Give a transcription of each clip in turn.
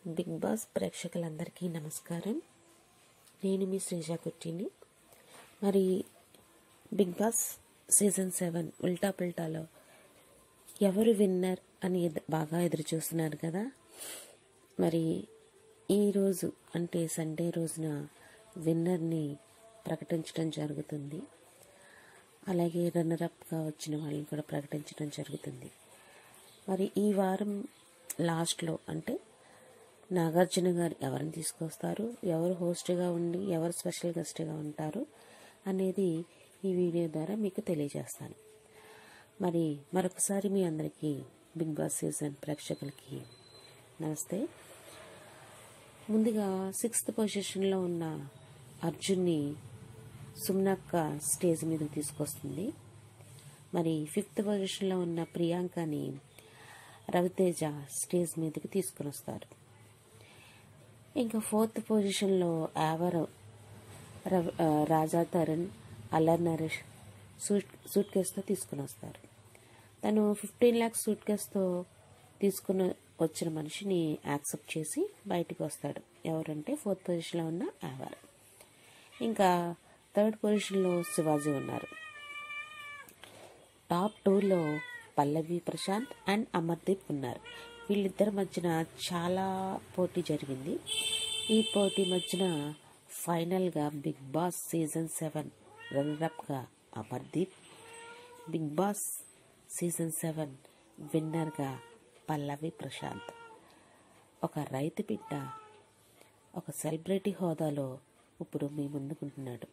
big boss ప్రేక్షకులందరికీ నమస్కారం నేను మీ శ్రీజా కుట్టిని మరి బిగ్ బాస్ సీజన్ సెవెన్ ఉల్టా పుల్టాలో ఎవరు విన్నర్ అని ఎద- బాగా ఎదురు చూస్తున్నారు కదా మరి ఈరోజు అంటే సండే రోజున విన్నర్ని ప్రకటించడం జరుగుతుంది అలాగే రన్నరప్గా వచ్చిన వాళ్ళని కూడా ప్రకటించడం జరుగుతుంది మరి ఈ వారం లాస్ట్లో అంటే నాగార్జున గారు ఎవరిని తీసుకొస్తారు ఎవరు హోస్ట్గా ఉండి ఎవరు స్పెషల్ గెస్ట్గా ఉంటారు అనేది ఈ వీడియో ద్వారా మీకు తెలియజేస్తాను మరి మరొకసారి మీ అందరికీ బిగ్ బాస్ సీజన్ ప్రేక్షకులకి నమస్తే ముందుగా సిక్స్త్ పొజిషన్లో ఉన్న అర్జున్ని సుమ్నక్క స్టేజ్ మీదకి తీసుకొస్తుంది మరి ఫిఫ్త్ పొజిషన్లో ఉన్న ప్రియాంకని రవితేజ స్టేజ్ మీదకి తీసుకుని వస్తారు ఇంకా ఫోర్త్ పొజిషన్లో యావర్ రవ్- ఆ, రాజా తరుణ్ అల్లర్ నరేష్ సూట్ సూట్ కేసుతో తీసుకుని వస్తారు తను ఫిఫ్టీన్ ల్యాక్స్ సూట్ కేసుతో తీసుకుని వచ్చిన మనిషిని యాక్సెప్ట్ చేసి బయటికి వస్తాడు ఎవరంటే ఫోర్త్ పొజిషన్లో ఉన్న యావర్ ఇంకా థర్డ్ పొజిషన్లో శివాజీ ఉన్నారు టాప్ టూలో పల్లవి ప్రశాంత్ అండ్ అమర్దీప్ ఉన్నారు వీళ్ళిద్దరి మధ్యన చాలా పోటీ జరిగింది ఈ పోటీ మధ్యన ఫైనల్గా బిగ్ బాస్ సీజన్ సెవెన్ రన్నరప్గా Amardeep Bigg Boss season seven విన్నర్గా పల్లవి ప్రశాంత్ ఒక రైతు బిడ్డ ఒక సెలబ్రిటీ హోదాలో ఇప్పుడు మీ ముందుకుంటున్నాడు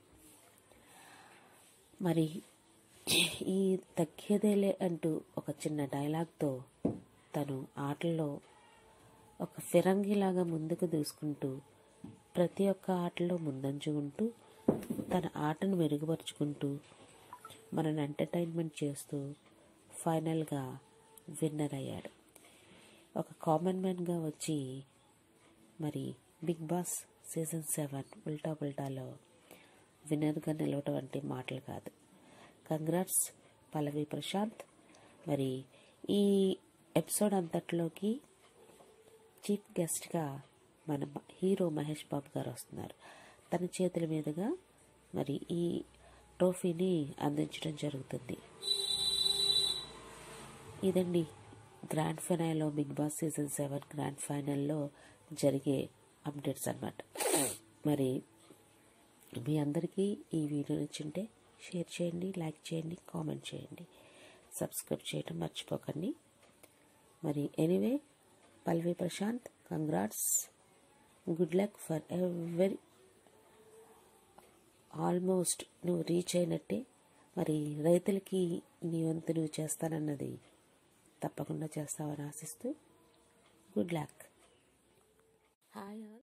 మరి ఈ తగ్గేదేలే అంటూ ఒక చిన్న డైలాగ్తో తను ఆటల్లో ఒక ఫిరంగిలాగా ముందుకు దూసుకుంటూ ప్రతి ఒక్క ఆటలో ముందంజు ఉంటూ తన ఆటను మెరుగుపరుచుకుంటూ మనని ఎంటర్టైన్మెంట్ చేస్తూ ఫైనల్గా విన్నర్ అయ్యాడు ఒక కామన్ మ్యాన్గా వచ్చి మరి బిగ్ బాస్ సీజన్ సెవెన్ ఉల్టా పుల్టాలో విన్నర్గా నిలవటం అంటే మాటలు కాదు కంగ్రాట్స్ పల్లవి ప్రశాంత్ మరి ఈ ఎపిసోడ్ అంతట్లోకి చీఫ్ గెస్ట్గా మన మ- హీరో మహేష్ బాబు గారు వస్తున్నారు తన చేతుల మీదుగా మరి ఈ ట్రోఫీని అందించడం జరుగుతుంది ఇదండి గ్రాండ్ ఫైనల్లో Bigg Boss season seven grand ఫైనల్లో జరిగే అప్డేట్స్ అన్నమాట మరి మీ అందరికీ ఈ వీడియో నచ్చింటే షేర్ చేయండి లైక్ చేయండి కామెంట్ చేయండి సబ్స్క్రైబ్ చేయడం మర్చిపోకండి మరి anyway Pallavi Prashanth congrats good luck for every almost నువ్వు రీచ్ అయినట్టే మరి రైతులకి నీ వంతు నువ్వు చేస్తానన్నది తప్పకుండా చేస్తావని ఆశిస్తూ గుడ్ లక్ హాయ్ ఆల్